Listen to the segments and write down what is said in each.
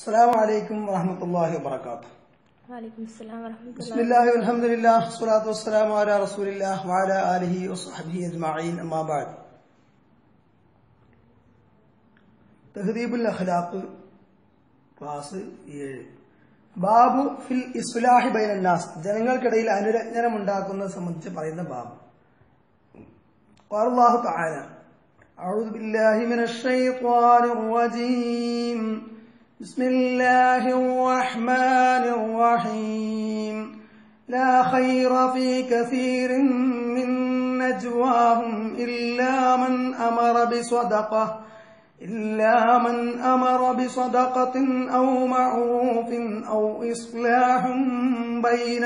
السلام عليكم ورحمة الله وبركاته وعليكم السلام ورحمة بسم الله الله والحمد لله والصلاة والسلام على رسول الله وعلى آله وصحبه أجمعين أما بعد തഹദീബുൽ അഖ്ലാഖ് class ഏഴ് ബാബു ഫിൽ ഇസ്ലാഹി ബൈനന്നാസ് ജനങ്ങൾക്കിടയിൽ അനുരഞ്ജനം ഉണ്ടാക്കുന്നത് സംബന്ധിച്ച് പറയുന്ന ബാബു قال الله تعالى أعوذ بالله من الشيطان الرجيم بسم الله الرحمن الرحيم لا خير في كثير من نجواهم إلا من أمر بصدقة إلا من أمر بصدقة أو معروف أو إصلاح بين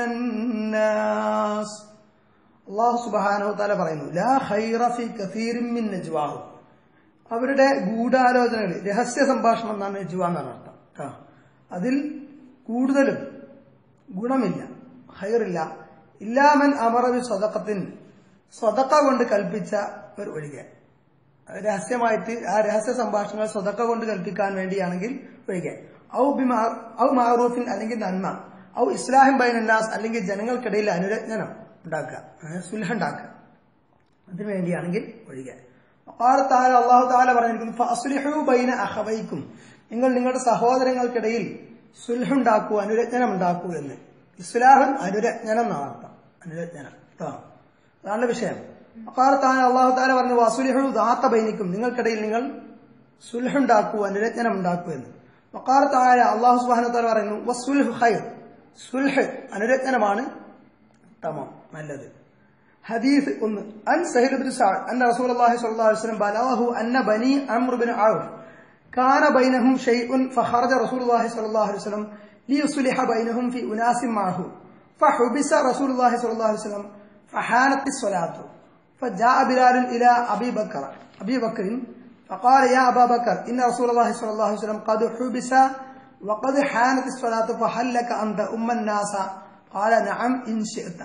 الناس അള്ളാഹു സുബാനോ താല പറയുന്നു ലാ ഖൈറ ഫി കസീരിൻ മിൻ നജ്വാഹു അവരുടെ ഗൂഢാലോചനകൾ രഹസ്യ സംഭാഷണം എന്നാണ് നജ്വ എന്നാണ് അർത്ഥം കേട്ടോ അതിൽ കൂടുതലും ഗുണമില്ല ഹൈറില്ല ഇല്ലാമൻ അമറവി സ്വതക്കത്തിന് സ്വതക്ക കൊണ്ട് കൽപ്പിച്ച ഒരു ഒഴികെ രഹസ്യമായിട്ട് ആ രഹസ്യ സംഭാഷണങ്ങൾ സ്വതക്ക കൊണ്ട് കൽപ്പിക്കാൻ വേണ്ടിയാണെങ്കിൽ ഒഴികെ ഔ ബിമാ ഔ മാറൂഫിൻ അല്ലെങ്കിൽ നന്മ ഔ ഇസ്ലാഹിം ബൈനന്നാസ് അല്ലെങ്കിൽ ജനങ്ങൾക്കിടയിൽ അനുരഞ്ജനം ഉണ്ടാക്കുക അങ്ങനെ സുലഹ ഉണ്ടാക്കുക അതിനു വേണ്ടിയാണെങ്കിൽ ഒഴികെ താല അള്ളാഹു താല പറഞ്ഞിരിക്കുന്നു ഫഅസ്ലിഹു ബൈന അഹവൈക്കും നിങ്ങൾ നിങ്ങളുടെ സഹോദരങ്ങൾക്കിടയിൽ സുൽഹ ഉണ്ടാക്കൂ അനുരഞ്ജനം ഉണ്ടാക്കൂ എന്ന് ഇസ്ലാഹൻ അനുരഞ്ജനം എന്നാണ് അർത്ഥം അനുരഞ്ജനം കേട്ടോ അതാണ് വിഷയം അപ്പാർത്താൻ അള്ളാഹു താല പറഞ്ഞു വസുലിഹു ദാത്ത ബൈനിക്കും നിങ്ങൾക്കിടയിൽ നിങ്ങൾ സുൽഹ ഉണ്ടാക്കൂ അനുരഞ്ജനം ഉണ്ടാക്കൂ എന്ന് വക്കാർത്തായ അള്ളാഹു സുബാന താല പറയുന്നു വസുൽഹു ഖൈർ സുൽഹ് അനുരഞ്ജനമാണ് ഉത്തമം നല്ലത് ഹദീസ് ഒന്ന് അൻ സഹീൽ ബിൻ സഅദ് അന്ന റസൂലുള്ളാഹി സ്വല്ലല്ലാഹു അലൈഹി വസല്ലം ബലഗഹു അന്ന ബനി അംർ ബിൻ ഔഫ് കാന ബൈനഹും ഷൈഉൻ ഫഖറജ റസൂലുള്ളാഹി സ്വല്ലല്ലാഹു അലൈഹി വസല്ലം ليصلح بينهم في أناس معه فحبس رسول الله صلى الله عليه وسلم فحانت الصلاة فجاء بلال إلى أبي بكر أبي بكر فقال يا أبا بكر إن رسول الله صلى الله عليه وسلم قد حبس وقد حانت الصلاة فهل لك أن تؤم الناس قال نعم إن شئت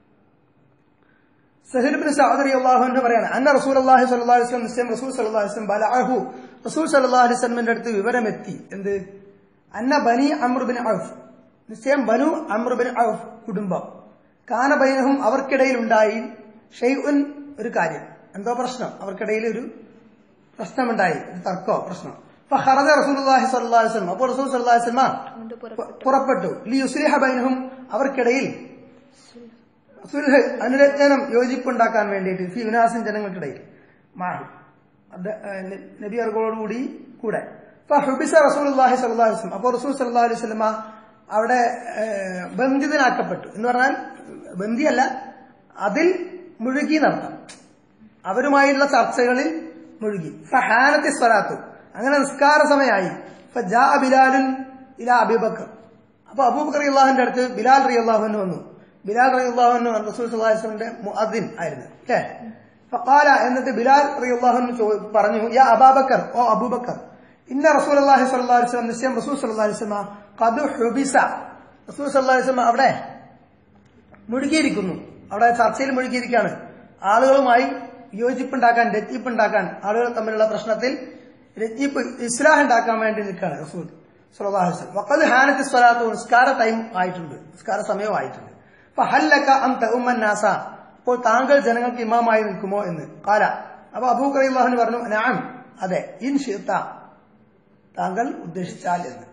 സഹീൽ ബിൻ സഅദ് റളിയല്ലാഹു അൻഹു പറയാണ് അന്ന റസൂലുള്ളാഹി സ്വല്ലല്ലാഹു അലൈഹി വസല്ലം നിശ്ചയം റസൂൽ സ്വല്ലല്ലാഹു അലൈഹി വസല്ലം ബലഅഹു റസൂൽ സ്വല്ലല്ലാഹു അലൈഹി വസല്ലമിന്റെ അടുത്ത് വിവരമെത്തി എന്ത് അന്ന ബനി അംർ ബിൻ ഔഫ് നിശ്ചയം ബനു അംർ ബിൻ ഔഫ് കുടുംബം കാന ബൈനഹും അവർക്കിടയിൽ ഉണ്ടായി ഷെയ്ഉൻ ഒരു കാര്യം എന്തോ പ്രശ്നം അവർക്കിടയിൽ ഒരു പ്രശ്നമുണ്ടായി ഒരു തർക്കോ പ്രശ്നം ഫഖറജ റസൂലുള്ളാഹി സ്വല്ലല്ലാഹു അലൈഹി വസല്ലം അപ്പോൾ റസൂൽ സ്വല്ലല്ലാഹു അലൈഹി വസല്ലം കൊണ്ട് പുറപ്പെട്ടു പുറപ്പെട്ടു ലി യുസ്ലിഹ ബൈനഹും അവർക്കിടയിൽ സുൽഹ് അനുരഞ്ജനം യോജിപ്പുണ്ടാക്കാൻ വേണ്ടിയിട്ട് ഫി വിനാസിൻ ജനങ്ങൾക്കിടയിൽ മാഹു അത് നബി അർഗോടുകൂടി കൂടെ ഫഹുബിസ റസൂലുള്ളാഹി സ്വല്ലല്ലാഹു അലൈഹി വസല്ലം അപ്പോൾ റസൂൽ സല്ലല്ലാഹു അലൈഹി വസല്ലമ അവിടെ ഏഹ്, ബന്ധിതനാക്കപ്പെട്ടു എന്ന് പറഞ്ഞാൽ ബന്ധിയല്ല അതിൽ മുഴുകി നടത്താം അവരുമായുള്ള ചർച്ചകളിൽ മുഴുകി ഫഹാനത്തി സ്വലാത്തു അങ്ങനെ നിസ്കാര സമയമായി ഫജാ ബിലാലുൻ ഇല അബൂബക്കർ അപ്പൊ അബൂബക്കർ അള്ളാഹുന്റെ അടുത്ത് ബിലാൽ റി അള്ളാഹുന് വന്നു ബിലാൽ റി അള്ളാഹുന് റസൂൽ സല്ലാഹുന്റെ മുഅദ്ദിൻ ആയിരുന്നു അല്ലേ ഫഖാല എന്നിട്ട് ബിലാൽ റി അള്ളാഹുന് പറഞ്ഞു യാ അബാബക്കർ ഓ അബൂബക്കർ ഇന്ന റസൂൽ അള്ളാഹി സ്വല്ലല്ലാഹു അലൈഹി വസല്ലം നിശ്ചയം റസൂൽ സല്ലല്ലാഹു അലൈഹി വസല്ലം ഖദ് ഹുബിസ റസൂൽ സല്ലല്ലാഹു അലൈഹി വസല്ലം അവിടെ മുഴുകിയിരിക്കുന്നു അവിടെ ചർച്ചയിൽ മുഴുകിയിരിക്കുകയാണ് ആളുകളുമായി യോജിപ്പുണ്ടാക്കാൻ രജ്ഞിപ്പുണ്ടാക്കാൻ ആളുകൾ തമ്മിലുള്ള പ്രശ്നത്തിൽ രജ്ഞിപ്പ് ഇസ്ലാഹ് ഉണ്ടാക്കാൻ വേണ്ടി നിൽക്കുകയാണ് റസൂൽ സല്ലല്ലാഹു അലൈഹി വസല്ലം വഖദ് ഹാനത്തി സ്വലാത്തു നിസ്കാര ടൈം ആയിട്ടുണ്ട് നിസ്കാര സമയം ആയിട്ടുണ്ട് ഫഹല്ലക അൻ തഉമ്മൻ നാസ അപ്പോൾ താങ്കൾ ജനങ്ങൾക്ക് ഇമാമായി നിൽക്കുമോ എന്ന് കാല അപ്പൊ അബൂബക്കർ റളിയല്ലാഹു പറഞ്ഞു നഅം അതെ ഇൻ ഷിഅത താങ്കൾ ഉദ്ദേശിച്ചാൽ എന്ന്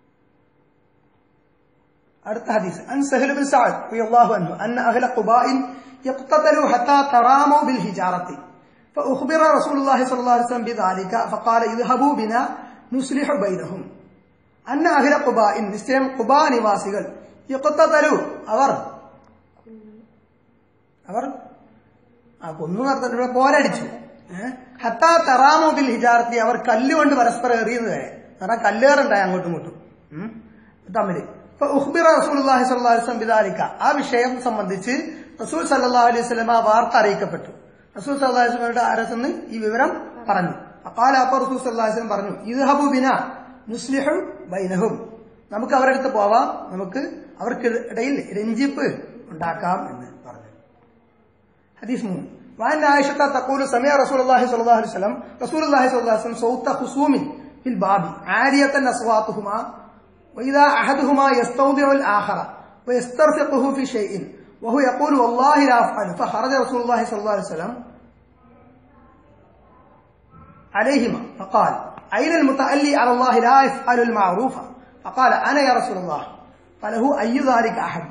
അടുത്ത ഹദീസ് അൻ സഹൽ ബിൻ സഅദ് റളിയല്ലാഹു അൻഹു അന്ന അഹ്ല ഖുബാഇൻ يقتتلوا حتى تراموا بالحجارة فأخبر رسول الله صلى الله عليه وسلم بذلك فقال اذهبوا بنا نصلح بينهم അന്ന അഹില ഖുബാഇൻ നിശ്ചയം ഖുബാ നിവാസികൾ യഖത്തലു അവർ അവർ ആ കൊന്നു നടത്തിട്ട് പോരടിച്ചു ഏഹ്? ഹത്താ തറാമോ ബിൽ ഹിജാർത്തി അവർ കല്ലുകൊണ്ട് പരസ്പരം എറിയുന്നത് വരെ കാരണം കല്ലേറുണ്ടായി അങ്ങോട്ടും ഇങ്ങോട്ടും ഉം. തമ്മിൽ ഇപ്പൊ ഉഹ്ബിറ റസൂലുള്ളാഹി സ്വല്ലല്ലാഹു അലൈഹി വസല്ലം ബിദാലിക ആ വിഷയം സംബന്ധിച്ച് റസൂൽ സല്ലല്ലാഹു അലൈഹി വസല്ലം ആ വാർത്ത അറിയിക്കപ്പെട്ടു റസൂൽ സല്ലല്ലാഹു അലൈഹി വസല്ലമയുടെ അരസന്ന് ഈ വിവരം പറഞ്ഞു അക്കാല അപ്പോൾ റസൂൽ സല്ലല്ലാഹു അലൈഹി വസല്ലം പറഞ്ഞു ഇദ്ഹബു ബിന മുസ്ലിഹു ബൈനഹും നമുക്ക് അവരുടെ അടുത്ത് പോവാം നമുക്ക് അവർക്കിടയിൽ രഞ്ജിപ്പ് ഉണ്ടാക്കാം എന്ന് പറഞ്ഞു حديث مهم وأن عائشة تقول سمع رسول الله صلى الله عليه وسلم رسول الله صلى الله عليه وسلم صوت خصوم في الباب عالية أصواتهما وإذا أحدهما يستودع الآخر ويسترفقه في شيء وهو يقول والله لا أفعل فخرج رسول الله صلى الله عليه وسلم عليهما فقال أين المتألي على الله لا يفعل المعروف فقال أنا يا رسول الله فله أي ذلك أحب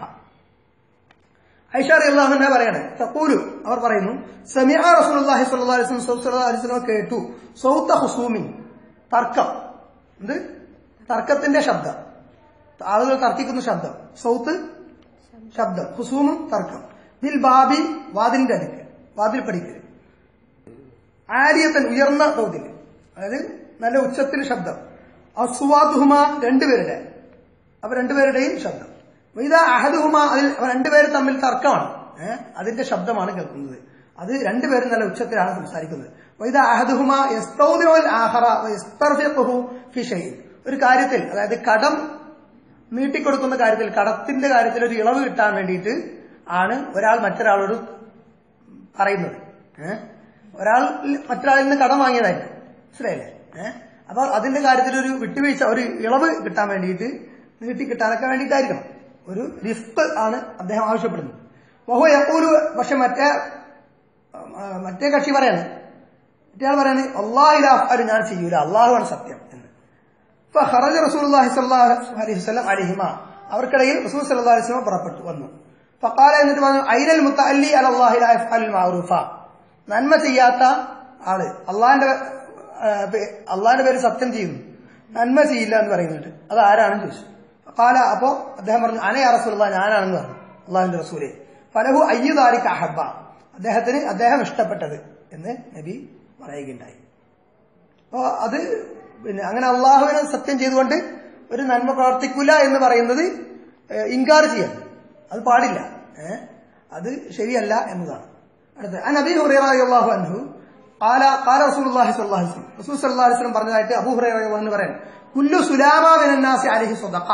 ഐഷ അള്ളാഹു എന്നെ പറയാണ് തക്കൂലു അവർ പറയുന്നു സമിഅ റസൂലുള്ളാഹി സ്വല്ലല്ലാഹു അലൈഹി വസല്ലം സ്വല്ലല്ലാഹു അലൈഹി വസല്ലം കേട്ടു സൗത്ത ഹുസൂമിൻ തർക്കം എന്ത് തർക്കത്തിന്റെ ശബ്ദം ആളുകൾ തർക്കിക്കുന്ന ശബ്ദം സൗത്ത് ശബ്ദം ഹുസൂമും തർക്കം ബിൽ ബാബി വാതിലിന്റെ അടുക്ക് വാതിൽ പഠിക്കൽ ആര്യത്തൻ ഉയർന്ന തോതിൽ അതായത് നല്ല ഉച്ചത്തിൽ ശബ്ദം അസുവാദുഹുമ രണ്ടുപേരുടെ അവ രണ്ടുപേരുടെയും ശബ്ദം ഇത അഹദുഹുമ അതിൽ അവർ രണ്ടുപേരും തമ്മിൽ തർക്കമാണ് ഏഹ് അതിന്റെ ശബ്ദമാണ് കേൾക്കുന്നത് അത് രണ്ടുപേരും നല്ല ഉച്ചത്തിലാണ് സംസാരിക്കുന്നത് വൈദ അഹദുഹുമ യസ്തൗദിഉൽ ആഖറ വയസ്തർഫിഖുഹു ഫി ഷൈഇൻ ഒരു കാര്യത്തിൽ അതായത് കടം നീട്ടിക്കൊടുക്കുന്ന കാര്യത്തിൽ കടത്തിന്റെ കാര്യത്തിൽ ഒരു ഇളവ് കിട്ടാൻ വേണ്ടിയിട്ട് ആണ് ഒരാൾ മറ്റൊരാളോട് പറയുന്നത് ഏഹ് ഒരാൾ മറ്റൊരാളിൽ നിന്ന് കടം വാങ്ങിയതായിരിക്കും മനസ്സിലായില്ലേ ഏഹ് അപ്പൊ അതിന്റെ കാര്യത്തിൽ ഒരു വിട്ടുവീഴ്ച ഒരു ഇളവ് കിട്ടാൻ വേണ്ടിയിട്ട് നീട്ടി കിട്ടാനൊക്കെ വേണ്ടിയിട്ടായിരിക്കണം ഒരു റിസ്ക് ആണ് അദ്ദേഹം ആവശ്യപ്പെടുന്നത് ബഹു എപ്പോഴും പക്ഷെ മറ്റേ ആ, മറ്റേ കക്ഷി പറയാണ് മറ്റേ ആൾ പറയാണ് അള്ളാഹിലാഫ് ഞാൻ ചെയ്യൂല അള്ളാഹുവാണ് സത്യം എന്ന് ഇപ്പൊ ഹറജ റസൂലുള്ളാഹി സ്വല്ലല്ലാഹു അലൈഹി വസല്ലം അലൈഹിമ അവർക്കിടയിൽ റസൂൽ സല്ലല്ലാഹു അലൈഹി വസല്ലം പുറപ്പെട്ടു വന്നു ഫഖാല എന്നിട്ട് പറഞ്ഞു ഐനൽ മുത്തഅല്ലി അലല്ലാഹി ലാ യഫ്അൽ മഅറൂഫ നന്മ ചെയ്യാത്ത ആള് അള്ളാഹിന്റെ ആ, പേ- അള്ളാഹിന്റെ പേര് സത്യം ചെയ്യുന്നു നന്മ ചെയ്യില്ല എന്ന് പറയുന്നുണ്ട് അത് ആരാണെന്ന് ചോദിച്ചു കാല അപ്പോ അദ്ദേഹം പറഞ്ഞു അനേ റസൂലുള്ള ഞാനാണെന്ന് പറഞ്ഞു അള്ളാഹിന്റെ റസൂലെ ഫലഹു അയ്യുദാരിക്ക് അഹബ അദ്ദേഹത്തിന് അദ്ദേഹം ഇഷ്ടപ്പെട്ടത് എന്ന് നബി പറയുകയുണ്ടായി അപ്പോ അത് പിന്നെ അങ്ങനെ അള്ളാഹുവിനെ സത്യം ചെയ്തുകൊണ്ട് ഒരു നന്മ പ്രവർത്തിക്കൂല എന്ന് പറയുന്നത് ഏഹ്, ഇൻകാർ ചെയ്യാൻ അത് പാടില്ല ഏഹ്? അത് ശരിയല്ല എന്നതാണ് അടുത്ത അൻ അബി ഹുറൈറളിയല്ലാഹു അൻഹു قال قال رسول الله صلى الله عليه وسلم റസൂൽ സല്ലല്ലാഹു അലൈഹി വസല്ലം പറഞ്ഞതായിട്ട് അബൂ ഹുറൈറ റളിയല്ലാഹു അൻഹു പറയാൻ കുല്ലു സുലാമ മിനൻ നാസി അലൈഹി സദഖ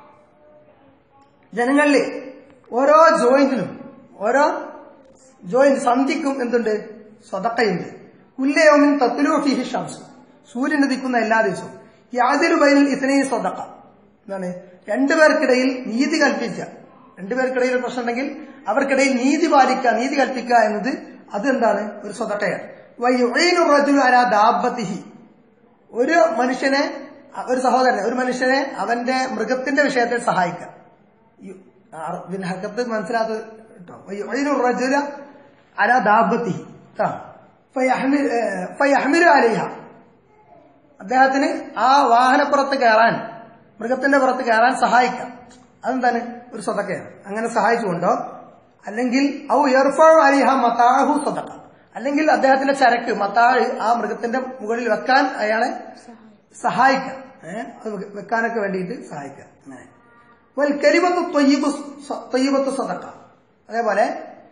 ജനങ്ങളിൽ ഓരോ ജോയിന്റിനും ഓരോ ജോയിന്റ് സന്ധിക്കും എന്തുണ്ട് സ്വതക്കയുണ്ട് കുല്ലയോമിൻ തത്തുലു ഫിഹി ഷംസ് സൂര്യൻ ഉദിക്കുന്ന എല്ലാ ദിവസവും യാതൊരു ബൈനിൽ ഇത്രയും സ്വതക്ക എന്താണ് രണ്ടുപേർക്കിടയിൽ നീതി കൽപ്പിച്ച രണ്ടുപേർക്കിടയിൽ ഒരു പ്രശ്നം ഉണ്ടെങ്കിൽ അവർക്കിടയിൽ നീതി പാലിക്കുക നീതി കൽപ്പിക്കുക എന്നത് അത് എന്താണ് ഒരു സ്വതക്കയാണ് വയുഈനു റജുലു അലാ ദാബത്തിഹി ഒരു മനുഷ്യനെ ഒരു സഹോദരനെ ഒരു മനുഷ്യനെ അവന്റെ മൃഗത്തിന്റെ വിഷയത്തിൽ സഹായിക്കുക ഈ- ആ, പിന്നെ ഹക്കത്ത് മനസ്സിലാത്ത കേട്ടോ വയുഈനു റജുല അലാ ദാബത്തിഹി കേട്ടോ ഫയഹ്മിൽ ഏഹ്, ഫയഹ്മിലു അലൈഹ അദ്ദേഹത്തിന് ആ വാഹനപ്പുറത്ത് കയറാൻ മൃഗത്തിന്റെ പുറത്ത് കയറാൻ സഹായിക്കാം അതെന്താണ് ഒരു സ്വതക്കയാണ് അങ്ങനെ സഹായിച്ചുകൊണ്ടോ അല്ലെങ്കിൽ ഔ എർഫോ അലിഹ മത്താഹു സ്വതക്ക അല്ലെങ്കിൽ അദ്ദേഹത്തിന്റെ ചരക്ക് മത്താഴ് ആ മൃഗത്തിന്റെ മുകളിൽ വെക്കാൻ അയാളെ സഹായിക്കാം ഏഹ് അത് വെക്കാനൊക്കെ വേണ്ടിയിട്ട് സഹായിക്കാം അങ്ങനെ വൽ കരിമത്ത് തൊയ്യബ് തൊയ്യബത്ത് സ്വതക്ക അതേപോലെ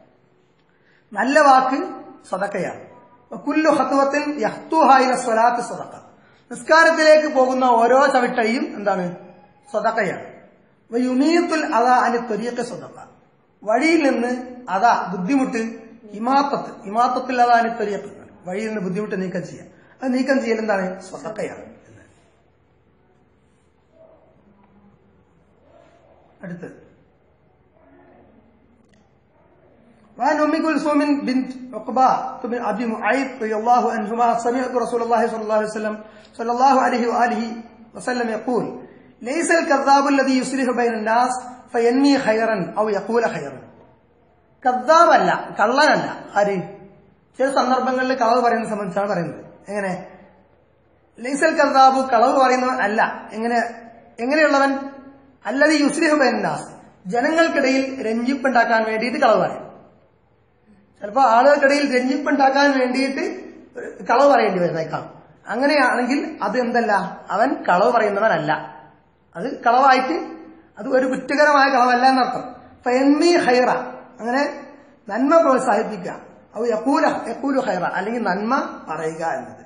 നല്ല വാക്ക് സദക്കയാണ് കുല്ലു ഹത്തുവത്തിൽ യഹ്തുഹായില സ്വലാത്ത് സദക്ക നിസ്കാരത്തിലേക്ക് പോകുന്ന ഓരോ ചവിട്ടയും എന്താണ് സദക്കയാണ് യുമീത്തുൽ അത അനി ത്വരീഖ സദക്ക വഴിയിൽ നിന്ന് അതാ ബുദ്ധിമുട്ട് ഇമാത്തത്ത് ഇമാത്തത്തിൽ അതാ അനി ത്വരീഖ് വഴിയിൽ നിന്ന് ബുദ്ധിമുട്ട് നീക്കം ചെയ്യാം അത് നീക്കം ചെയ്യൽ എന്താണ് സ്വതക്കയാണ് എന്ന്. അടുത്തത് وعن ام كلثوم بنت عقبة بن ابي معيط رضي الله عنهما سمعت رسول الله صلى الله عليه وسلم صلى الله عليه واله وسلم يقول ليس الكذاب الذي يصلح بين الناس فينمي خيرا او يقول خيرا കദ്ദാബ് അല്ല കള്ളനല്ല ആര് ചില സന്ദർഭങ്ങളിൽ കളവ് പറയുന്ന സംബന്ധിച്ചാണ് പറയുന്നത് എങ്ങനെ ലൈസൽ കദ്ദാബു കളവ് പറയുന്നവൻ അല്ല എങ്ങനെ എങ്ങനെയുള്ളവൻ അല്ലത് യുസ്ലിഹു ബൈനാസ് ജനങ്ങൾക്കിടയിൽ രഞ്ജിപ്പുണ്ടാക്കാൻ വേണ്ടിയിട്ട് കളവ് പറയും ചിലപ്പോൾ ആളുകൾക്കിടയിൽ രഞ്ജിപ്പുണ്ടാക്കാൻ വേണ്ടിയിട്ട് ഒരു കളവ് പറയേണ്ടി വരുന്നേക്കാം അങ്ങനെയാണെങ്കിൽ അത് എന്തല്ല അവൻ കളവ് പറയുന്നവനല്ല അത് കളവായിട്ട് അത് ഒരു കുറ്റകരമായ കളവല്ല എന്നർത്ഥം ഫെന്മി ഹൈറ അങ്ങനെ നന്മ പ്രോത്സാഹിപ്പിക്കുക അത് യക്കൂല യക്കൂലു ഹൈറ അല്ലെങ്കിൽ നന്മ പറയുക എന്നത്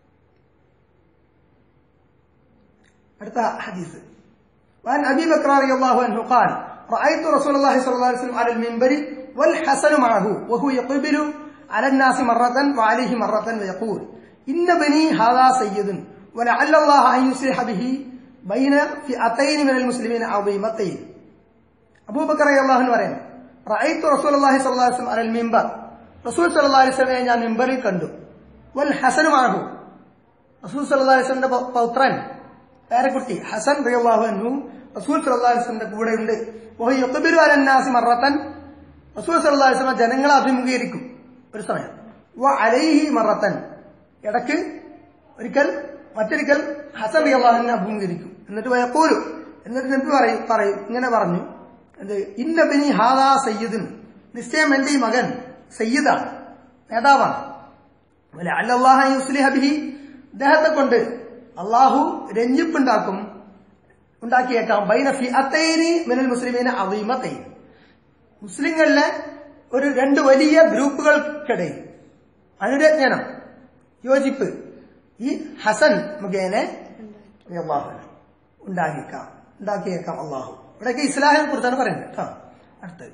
അടുത്ത ഹദീസ് وعن ابي بكر رضي الله عنه قال رايت رسول الله صلى الله عليه وسلم على المنبر والحسن معه وهو يقبل على الناس مره وعليه مره ويقول ان بني هذا سيد ولعل الله ان يصلح به ബൈന ഫിഅത്തൈനി മിനൽ മുസ്ലിമീന അദീമത്തൈൻ അബൂബക്കർ റളിയല്ലാഹു അൻഹു പറയുന്നു റഅയ്തു റസൂലുള്ളാഹി സ്വല്ലല്ലാഹു അലൈഹി വസല്ലം അലൽ മിമ്പർ റസൂൽ സല്ലല്ലാഹു അലൈഹി വസല്ലമയെ ഞാൻ മിമ്പറിൽ കണ്ടു വൽ ഹസൻ മഅഹു റസൂൽ സല്ലല്ലാഹു അലൈഹി വസല്ലമയുടെ പൗ- പൗത്രൻ പേരക്കുട്ടി ഹസൻ റളിയല്ലാഹു അൻഹു റസൂൽ സല്ലല്ലാഹു അലൈഹി വസല്ലമയുടെ കൂടെ ഉണ്ട് വഹു യഖ്ബിറു അലൻ നാസി മറത്തൻ റസൂൽ സല്ലല്ലാഹു അലൈഹി വസല്ലം ജനങ്ങളെ അഭിമുഖീകരിക്കും ഒരു സമയം വ അലൈഹി മറത്തൻ ഇടക്ക് ഒരിക്കൽ മറ്റൊരിക്കൽ ഹസൻ റളിയല്ലാഹുവിനെ അഭിമുഖീകരിക്കും എന്നിട്ട് വയക്കൂലു എന്നിട്ട് നബി പറയും പറയും ഇങ്ങനെ പറഞ്ഞു എന്ത് ഇന്ന ബനി ഹാദാ സയ്യിദുൻ നിശ്ചയം എന്റെ ഈ മകൻ സയ്യിദാണ് നേതാവാണ് അല്ലാഹ യുസ്ലിഹ ബിഹി അദ്ദേഹത്തെ കൊണ്ട് അള്ളാഹു രഞ്ജിപ്പുണ്ടാക്കും ഉണ്ടാക്കിയേക്കാം ബൈന ഫി അത്തൈനി മിനൽ മുസ്ലിമീന അവീമത്തൈൻ മുസ്ലിങ്ങളിലെ ഒരു രണ്ട് വലിയ ഗ്രൂപ്പുകൾക്കിടയിൽ അനുരജ്ഞനം യോജിപ്പ് ഈ ഹസൻ മുഖേന അള്ളാഹു ഉണ്ടാക്കിയേക്കാം ഉണ്ടാക്കിയേക്കാം അള്ളാഹു ഇവിടെയൊക്കെ ഇസ്ലാഹിനെ കുറിച്ചാണ് പറയുന്നത് കേട്ടോ അടുത്തത്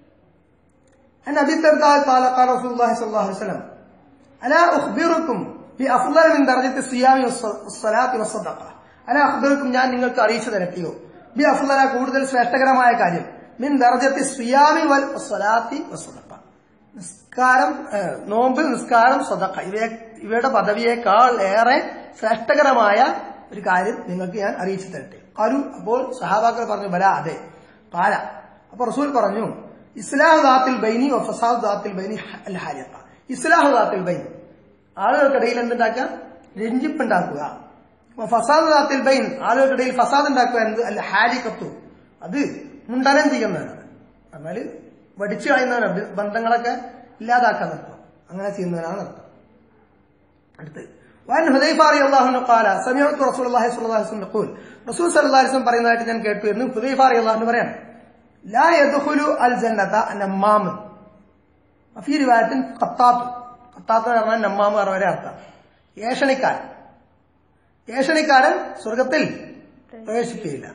عن ابي الدرداء قال قال رسول الله صلى الله عليه وسلم الا اخبركم بافضل من درجه الصيام والصلاه والصدقه الا اخبركم ഞാൻ നിങ്ങൾക്ക് അറിയിച്ചു തരട്ടെയോ ബി അഫ്ളല കൂടുതൽ ശ്രേഷ്ഠകരമായ കാര്യം മിൻ ദർജത്തി സിയാമി വൽ സ്വലാത്തി വസ്സദഖ നിസ്കാരം ഏഹ്, നോമ്പ് നിസ്കാരം സ്വതക്ക ഇവയെ ഇവയുടെ പദവിയേക്കാൾ ഏറെ ശ്രേഷ്ഠകരമായ ഒരു കാര്യം നിങ്ങൾക്ക് ഞാൻ അറിയിച്ചു തരട്ടെ അരു അപ്പോൾ സഹാബാക്കൾ പറഞ്ഞു ബല അതെ പാല അപ്പൊ റസൂൽ പറഞ്ഞു ഇസ്ലാഹ് ദാത്തിൽ ബൈനി വ ഫസാദ് ദാത്തിൽ ബൈനി അൽ ഹാരിഖ ഇസ്ലാഹ് ദാത്തിൽ ബൈനി ആളുകൾക്കിടയിൽ എന്തുണ്ടാക്കുക രഞ്ജിപ്പുണ്ടാക്കുക വ ഫസാദ് ദാത്തിൽ ബൈൻ ആളുകൾക്കിടയിൽ ഫസാദ് ഉണ്ടാക്കുക എന്നത് അൽ ഹാരിഖത്തു അത് മുണ്ടനം ചെയ്യുന്നതാണ് എന്നാൽ വടിച്ചു കളയുന്നവനാണ് ബ- ബന്ധങ്ങളൊക്കെ ഇല്ലാതാക്കാൻ നിർത്തം അങ്ങനെ ചെയ്യുന്നവനാണ് നിർത്തം അടുത്ത് وعن حذيفة رضي الله عنه قال سمعت رسول الله صلى الله عليه وسلم يقول റസൂൽ സല്ലല്ലാഹു അലൈഹി വസല്ലം പറയുന്നതായിട്ട് ഞാൻ കേട്ടു എന്ന് ഹുദൈഫ റളിയല്ലാഹു അൻഹു പറയാണ് لا يدخل الجنة نمام وفي رواية قطاط قطاط എന്ന് പറഞ്ഞാൽ നമ്മാമ് പറഞ്ഞ ഒരേ അർത്ഥം ഏഷണിക്കാരൻ ഏഷണിക്കാരൻ സ്വർഗത്തിൽ പ്രവേശിക്കുകയില്ല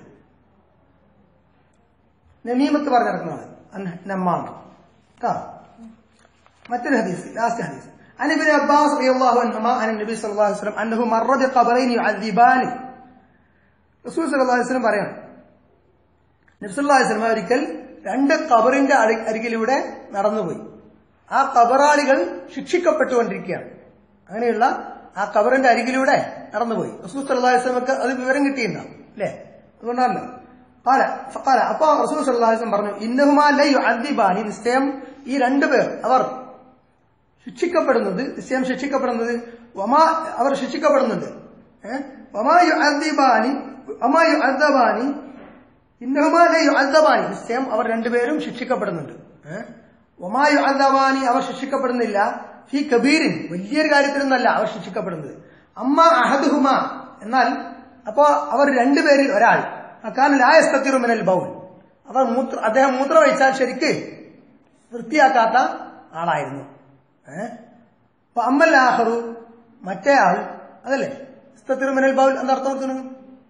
നമീമത്ത് പറഞ്ഞിറക്കുന്നതാണ് അന്ന- നമ്മാമ് കേട്ടോ മറ്റൊരു ഹദീസ് ലാസ്റ്റ് ഹദീസ് عن ابن عباس رضي الله عنهما عن النبي صلى الله عليه وسلم انه مر بقبرين يعذبان റസൂൽ സല്ലല്ലാഹു അലൈഹി വസല്ലം പറയണം നബി സല്ലല്ലാഹു അലൈഹി വസല്ലം ഒരിക്കൽ രണ്ട് ഖബറിന്റെ അരി- അരികിലൂടെ നടന്നുപോയി ആ ഖബറാളികൾ ശിക്ഷിക്കപ്പെട്ടുകൊണ്ടിരിക്കുകയാണ് അങ്ങനെയുള്ള ആ ഖബറിന്റെ അരികിലൂടെ നടന്നുപോയി റസൂൽ സല്ലല്ലാഹു അലൈഹി വസല്ലമക്ക് അത് വിവരം കിട്ടിയിട്ടുണ്ടാവും അല്ലേ അതുകൊണ്ടാണല്ലോ കാല ഫഖാല അപ്പൊ റസൂൽ സല്ലല്ലാഹു അലൈഹി വസല്ലം പറഞ്ഞു ഇന്നഹുമാ ലൈ യുഅദ്ദിബാനി നിശ്ചയം ഈ രണ്ടുപേർ അവർ ശിക്ഷിക്കപ്പെടുന്നത് നിശ്ചയം ശിക്ഷിക്കപ്പെടുന്നത് വമാ അവർ ശിക്ഷിക്കപ്പെടുന്നുണ്ട് ഏഹ്? വമാ യുഅദ്ദിബാനി വമാ യുഅദ്ദബാനി ഇന്നഹുമാ ല യുഅദ്ദബാനി നിശ്ചയം അവർ രണ്ടുപേരും ശിക്ഷിക്കപ്പെടുന്നുണ്ട് ഏഹ്? വമാ യുഅദ്ദബാനി അവർ ശിക്ഷിക്കപ്പെടുന്നില്ല ഫി കബീരിൻ വലിയൊരു കാര്യത്തിലൊന്നല്ല അവർ ശിക്ഷിക്കപ്പെടുന്നത് അമ്മ അഹദുഹുമ എന്നാൽ അപ്പോ അവർ രണ്ടുപേരിൽ ഒരാൾ അക്കാൻ ലായസ്തത്തിറു മിനൽ ബൗൽ അവർ മൂത്ര അദ്ദേഹം മൂത്രമൊഴിച്ചാൽ ശരിക്ക് വൃത്തിയാക്കാത്ത ആളായിരുന്നു ഏഹ് അപ്പൊ അമ്മൽ ആഹറു മറ്റേ ആൾ അതല്ലേ ഇസ്തത്തിറുമിനൽ ബൗൽ എന്താ അർത്ഥം കൊടുക്കുന്നത്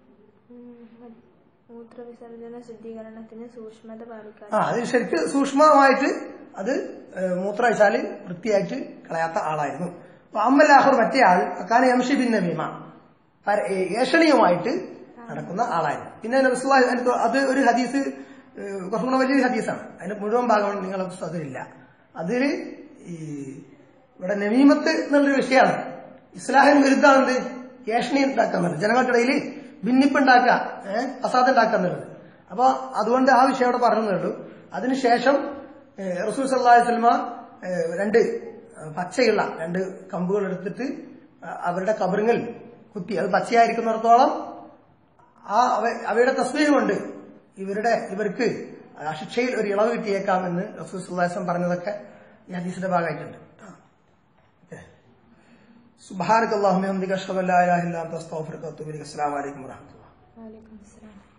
മൂത്രവിസർജന ശുദ്ധീകരണത്തിന് സൂക്ഷ്മത പാലിക്കാൻ ആ അത് ശരിക്ക് സൂക്ഷ്മമായിട്ട് അത് ഏഹ്, മൂത്രമൊഴിച്ചാല് വൃത്തിയായിട്ട് കളയാത്ത ആളായിരുന്നു അപ്പൊ അമ്മൽ ആഹർ മറ്റേ ആൾ അക്കാന യംഷി ബിൻ നബീമ പര- ഏ- ഏഷണിയുമായിട്ട് നടക്കുന്ന ആളായിരുന്നു പിന്നെ നബിസ്വല്ലാഹി അതിന് അത് ഒരു ഹദീസ് ഏഹ്, കുറച്ചും കൂടെ വലിയൊരു ഹദീസാണ് അതിന്റെ മുഴുവൻ ഭാഗം നിങ്ങളെ പുസ്തകത്തിലില്ല അതിൽ ഈ ഇവിടെ നമീമത്ത് എന്നുള്ളൊരു വിഷയമാണ് ഇസ്ലാഹിന് വിരുദ്ധമാണെന്ത് ഏഷണി ഉണ്ടാക്കുക എന്നുള്ളത് ജനങ്ങൾക്കിടയിൽ ഭിന്നിപ്പ് ഉണ്ടാക്കുക ഏഹ് ഫസാദ് ഉണ്ടാക്കുക എന്നുള്ളത് അപ്പൊ അതുകൊണ്ട് ആ വിഷയം അവിടെ പറഞ്ഞുള്ളൂ അതിനുശേഷം ഏഹ്, റസൂൽ സല്ലല്ലാഹു അലൈഹി വസല്ലമ ഏഹ്, രണ്ട് ഏഹ്, പച്ചയുള്ള രണ്ട് കമ്പുകൾ എടുത്തിട്ട് അഹ് അവരുടെ കബറിങ്ങൾ കുത്തി അത് പച്ചയായിരിക്കുന്നിടത്തോളം ആ അവ- അവയുടെ തസ്മീഹ് കൊണ്ട് ഇവരുടെ ഇവർക്ക് ആ ശിക്ഷയിൽ ഒരു ഇളവ് കിട്ടിയേക്കാമെന്ന് റസൂൽ സല്ലല്ലാഹു അലൈഹി വസല്ലം പറഞ്ഞതൊക്കെ ഈ ഹദീസിന്റെ ഭാഗമായിട്ടുണ്ട് സുബ്ഹാനക്കല്ലാഹുമ്മ വബിഹംദിക അഷ്ഹദു അൻ ലാ ഇലാഹ ഇല്ല അൻത അസ്തഗ്ഫിറുക വഅത്തുബു ഇലൈക അസ്സലാമു അലൈക്കും വറഹ്മത്തുള്ളാഹി വാലേക്കും അസ്സലാം